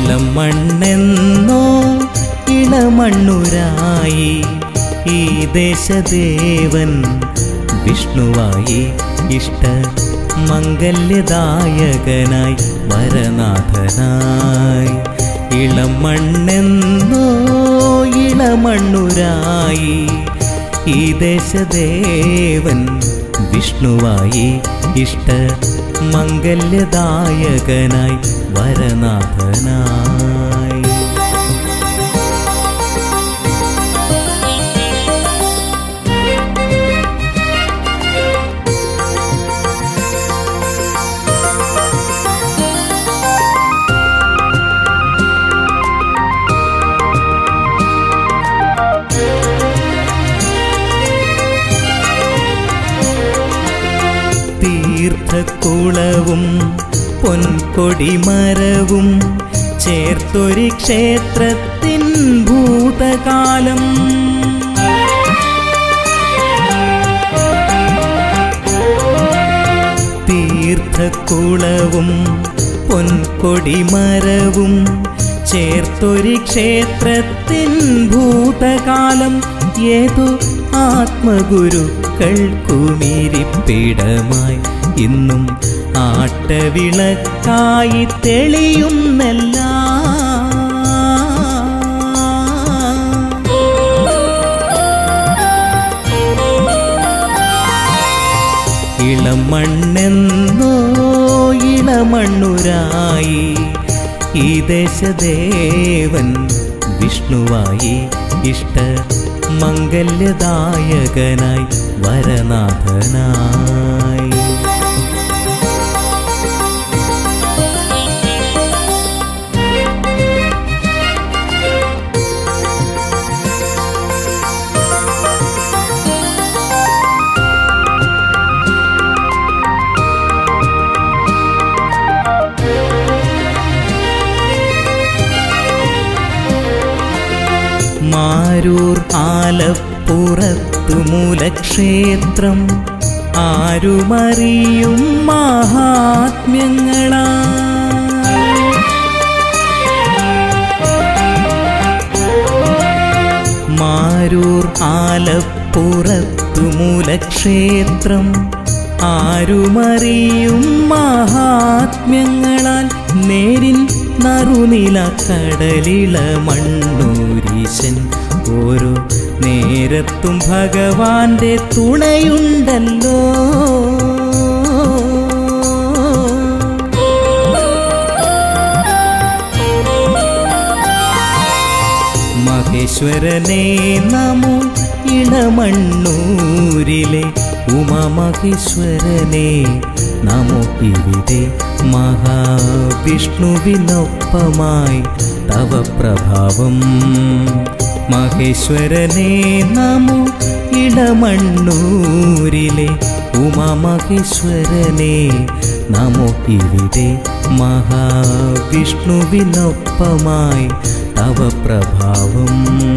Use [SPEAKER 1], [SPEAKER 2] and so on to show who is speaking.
[SPEAKER 1] ഇളം മണ്ണെന്നോ ഇളമണ്ണുരായി ഈ ദേശദേവൻ വിഷ്ണുവായി ഇഷ്ട മംഗല്യദായകനായി വരനാഥനായി ഇളം മണ്ണെന്നോ ഇളമണ്ണുരായി ഈ ദേശദേവൻ വിഷ്ണുവായി ഇഷ്ട മംഗല്യദായകനായി വരനാഥനായി തീർത്ഥക്കുളവും പൊൻകൊടിമരവും ചേർത്തൊരു ക്ഷേത്രത്തിൻ ഭൂതകാലം തീർത്ഥക്കുളവും പൊൻകൊടിമരവും ചേർത്തൊരു ക്ഷേത്രത്തിൻ ഭൂതകാലം ഏതോ ആത്മഗുരുക്കൾക്കുമിരിപ്പിടമായി ഇന്നും ആട്ടവിളക്കായി തെളിയുന്നല്ല ഇളം മണ്ണെന്നോ ഇളമണ്ണുരായി ഈ ദേശദേവൻ വിഷ്ണുവായി ഇഷ്ട മംഗല്യദായകനായി വരനാഥനായി മാരൂർ ആലപ്പുറത്തു മൂലക്ഷേത്രം ആരുമറിയും മഹാത്മ്യങ്ങളാ മാരൂർ ആലപ്പുറത്തു മൂലക്ഷേത്രം ആരുമറിയും മഹാത്മ്യങ്ങളാൽ നേരിൻ നറുനില കടലിള മണ്ണൂരീശൻ ഓരോ നേരത്തും ഭഗവാന്റെ തുണയുണ്ടല്ലോ മഹേശ്വരനെ നമോ ഇളമണ്ണൂരിലെ ഉമാമഹേശ്വരനെ നമോ ഇവിടെ മഹാവിഷ്ണുവിനൊപ്പമായി തവ പ്രഭാവം മഹേശ്വരനെ നമോ ഇളമണ്ണൂരിലെ ഉമാമഹേശ്വരനെ നമോ ഇവിടെ മഹാവിഷ്ണുവിനൊപ്പമായി തവ പ്രഭാവം